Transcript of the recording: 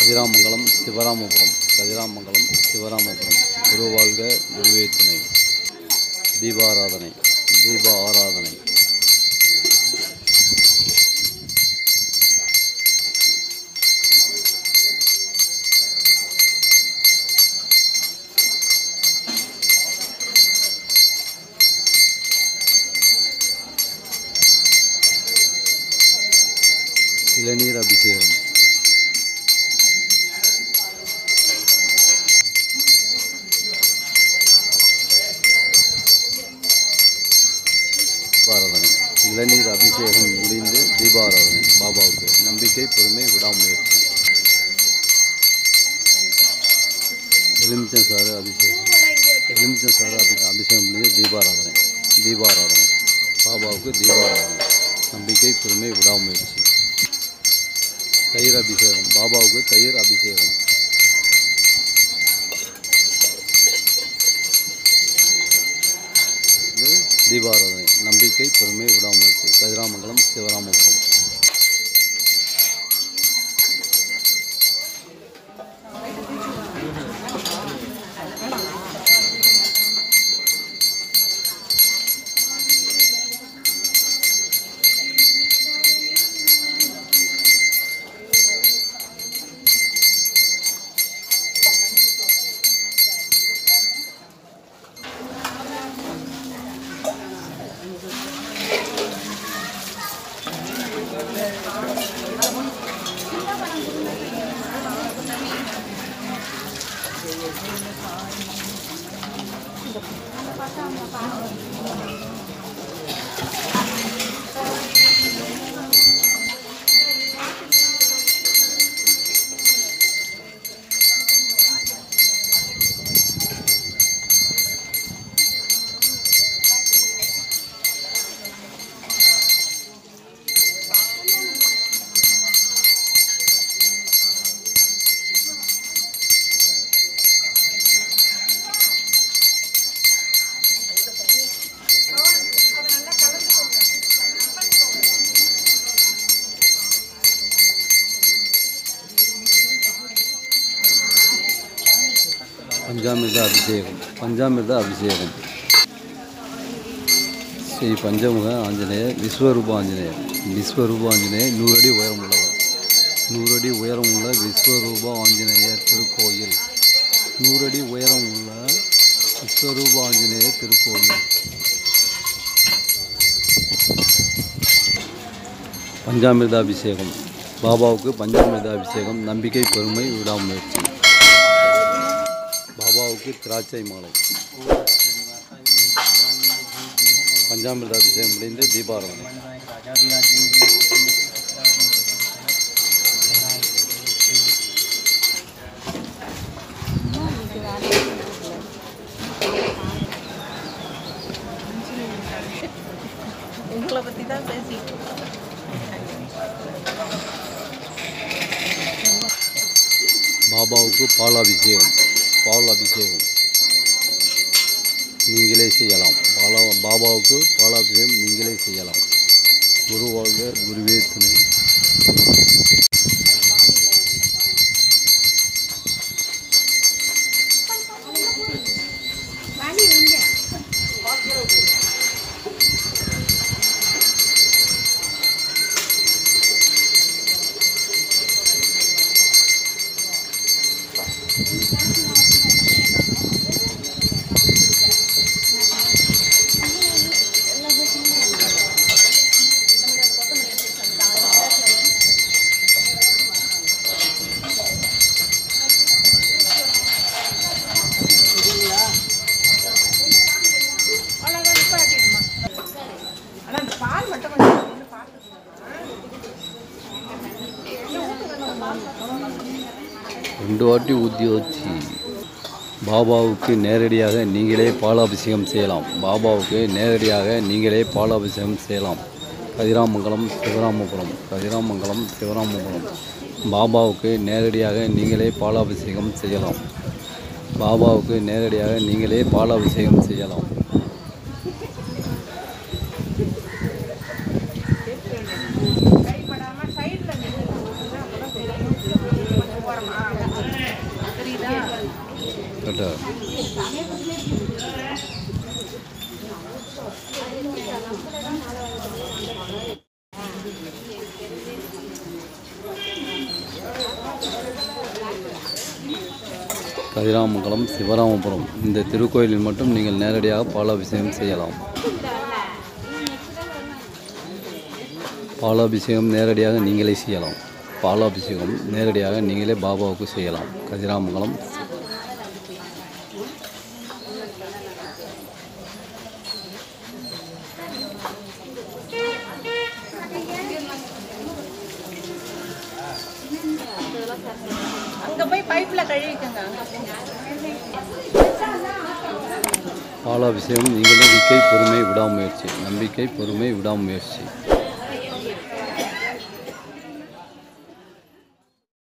கதிராமங்கலம் சிவராமபுரம் கதிராமங்கலம் சிவராமபுரம் குரு வாழ்க குருவே துணை தீபாராதனை தீப ஆராதனை இளநீர் அபிஷேகம் தீபாராதனை இளநீர் அபிஷேகம் முடிந்து தீபாராதனை பாபாவுக்கு நம்பிக்கை பொறுமை விடாமுயற்சி எலுமிச்சம் சாறு அபிஷேகம் எலுமிச்சம் சாறு அபி அபிஷேகம் முடிந்து தீபாராதனை தீபாராதனை பாபாவுக்கு தீபாராதனை நம்பிக்கை பொறுமை விடாமுயற்சி தயிர் அபிஷேகம் பாபாவுக்கு தயிர் அபிஷேகம் இது தீபாராதனை நம்பிக்கை பொறுமை விடாமுயற்சி கதிராமங்கலம் சிவராமபுரம் பஞ்சாமிர்த அபிஷேகம் பஞ்சாமிர்த அபிஷேகம் ஸ்ரீ பஞ்சமுக ஆஞ்சநேயர் விஸ்வரூப ஆஞ்சநேயர் விஸ்வரூப ஆஞ்சநேயர் நூறடி உயரம் உள்ளவர் நூறடி உயரம் உள்ள விஸ்வரூப ஆஞ்சநேயர் திருக்கோயில் நூறடி உயரம் உள்ள விஸ்வரூப ஆஞ்சநேயர் திருக்கோயில் பஞ்சாமிர்த அபிஷேகம் பாபாவுக்கு பஞ்சாமிர்த அபிஷேகம் நம்பிக்கை பெருமை விடாமுயற்சி பாபாவுக்கு திராட்சை மாலை பஞ்சாமிர்த அபிஷேகம் முடிந்து தீபாராதனை உங்களை பற்றி தான் பேசிட்டு பாபாவுக்கு பால் அபிஷேகம் பால் அபிஷேகம் நீங்களே செய்யலாம் பாலா பாபாவுக்கு பால் அபிஷேகம் நீங்களே செய்யலாம் குரு வாழ்க குருவே துணை அவ்வளோதான் நிப்பாட்டிடுமா ஆனால் அந்த பால் மட்டும் கொஞ்சம் நின்னு ரெண்டு வாட்டி ஊற்றி வச்சு பாபாவுக்கு நேரடியாக நீங்களே பாலாபிஷேகம் செய்யலாம் பாபாவுக்கு நேரடியாக நீங்களே பாலாபிஷேகம் செய்யலாம் கதிராமங்கலம் சிவராமபுரம் கதிராமங்கலம் சிவராமபுரம் பாபாவுக்கு நேரடியாக நீங்களே பாலாபிஷேகம் செய்யலாம் பாபாவுக்கு நேரடியாக நீங்களே பாலாபிஷேகம் செய்யலாம் கைப்படாமல் சைடில் நின்று அப்போ தான் தெரியும் கொஞ்சம் ஓரமாக கதிராமங்கலம் சிவராமபுரம் இந்த திருக்கோயிலில் மட்டும் நீங்கள் நேரடியாக பாலாபிஷேகம் செய்யலாம் பாலாபிஷேகம் நேரடியாக நீங்களே செய்யலாம் பாலாபிஷேகம் நேரடியாக நீங்களே பாபாவுக்கு செய்யலாம் கதிராமங்கலம் அங்க போய் பைப்ல கழுவிக்கங்க பாலாபிஷேகம் நீங்களே நம்பிக்கை பொறுமை விடாமுயற்சி நம்பிக்கை பொறுமை விடாமுயற்சி